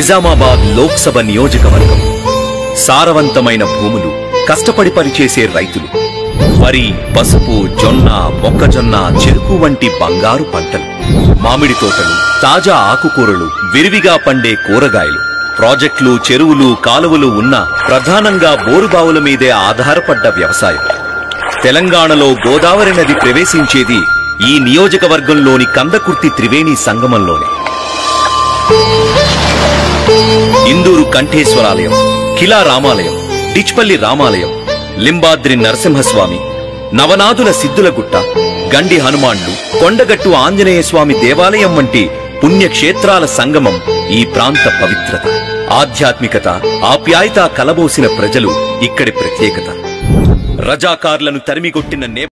నిజామాబాద్ లోక్సభ నియోజకవర్గం సారవంతమైన భూములు కష్టపడి పనిచేసే రైతులు వరి పసుపు జొన్న మొక్కజొన్న చెరుకు వంటి బంగారు పంటలు మామిడి తోటలు తాజా ఆకుకూరలు విరివిగా పండే కూరగాయలు ప్రాజెక్టులు చెరువులు కాలువలు ఉన్న ప్రధానంగా బోరుబావుల మీదే ఆధారపడ్డ వ్యవసాయం తెలంగాణలో గోదావరి నది ప్రవేశించేది ఈ నియోజకవర్గంలోని కందకుర్తి త్రివేణి సంగమంలోనే ఇందూరు కంఠేశ్వరాలయం కిలా రామాలయం డిచ్పల్లి రామాలయం లింబాద్రి నరసింహస్వామి నవనాథుల సిద్ధులగుట్ట గండి హనుమాన్లు కొండగట్టు ఆంజనేయ స్వామి దేవాలయం వంటి పుణ్యక్షేత్రాల సంగమం ఈ ప్రాంత పవిత్రత ఆధ్యాత్మికత ఆప్యాయత కలబోసిన ప్రజలు ఇక్కడి ప్రత్యేకత రజాకార్లను తరిమికొట్టిన నే